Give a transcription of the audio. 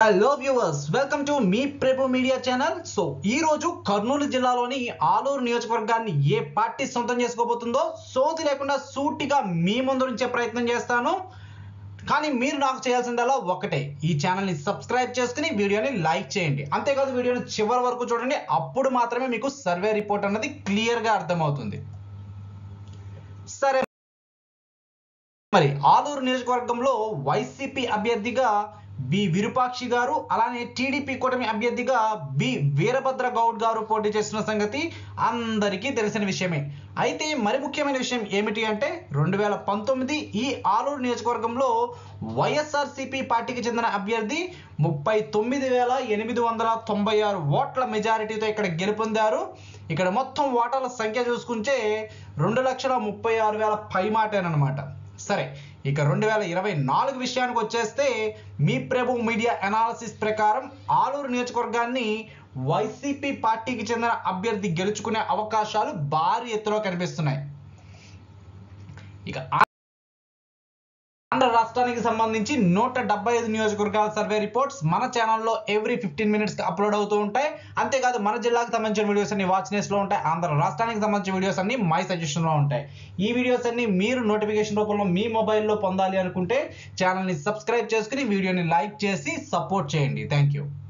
hello viewers welcome to మీ Prabhu media channel so ఈ రోజు కర్నూలు జిల్లాలోని ఆలూరు నియోజకవర్గాన్ని ఏ పార్టీ సొంతం చేసుకోబోతుందో సోది లేకుండా సూటిగా మీ ముందు ఉంచే ప్రయత్నం చేస్తాను కానీ మీరు నాకు చేయాల్సిందల్లా ఒకటే ఈ ఛానల్ని సబ్స్క్రైబ్ చేసుకుని వీడియోని లైక్ చేయండి అంతేకాదు వీడియోని చివరి వరకు చూడండి అప్పుడు మాత్రమే మీకు సర్వే రిపోర్ట్ అన్నది క్లియర్గా అర్థమవుతుంది సరే మరి ఆలూరు నియోజకవర్గంలో వైసీపీ అభ్యర్థిగా బి విరూపాక్షి గారు అలానే టీడీపీ కూటమి అభ్యర్థిగా బి వీరభద్ర గౌడ్ గారు పోటీ చేస్తున్న సంగతి అందరికీ తెలిసిన విషయమే అయితే మరి ముఖ్యమైన విషయం ఏమిటి అంటే రెండు వేల పంతొమ్మిది ఈ ఆలూరు నియోజకవర్గంలో వైఎస్ఆర్సీపీ పార్టీకి చెందిన అభ్యర్థి ముప్పై తొమ్మిది వేల ఎనిమిది వందల తొంభై ఆరు ఓట్ల మెజారిటీతో ఇక్కడ గెలుపొందారు ఇక్కడ మొత్తం ఓటర్ల సంఖ్య చూసుకుంటే రెండు లక్షల ముప్పై ఆరు వేల పైమాటేనమాట సరే ఇక రెండు వేల ఇరవై నాలుగు విషయానికి వచ్చేస్తే మీ ప్రభు మీడియా అనాలసిస్ ప్రకారం ఆలూరు నియోజకవర్గాన్ని వైసీపీ పార్టీకి చెందిన అభ్యర్థి గెలుచుకునే అవకాశాలు భారీ ఎత్తులో కనిపిస్తున్నాయి ఇక ఆంధ్ర రాష్ట్రానికి సంబంధించి నూట డెబ్బై ఐదు నియోజకవర్గాల సర్వే రిపోర్ట్స్ మన ఛానల్లో ఎవ్రీ ఫిఫ్టీన్ మినిట్స్ అప్లోడ్ అవుతూ ఉంటాయి అంతేకాదు మన జిల్లాకు సంబంధించిన వీడియోస్ అన్ని వాచ్ లో ఉంటాయి ఆంధ్ర రాష్ట్రానికి సంబంధించిన వీడియోస్ అన్ని మై సజెషన్లో ఉంటాయి ఈ వీడియోస్ అన్ని మీరు నోటిఫికేషన్ రూపంలో మీ మొబైల్లో పొందాలి అనుకుంటే ఛానల్ని సబ్స్క్రైబ్ చేసుకుని వీడియోని లైక్ చేసి సపోర్ట్ చేయండి థ్యాంక్ యూ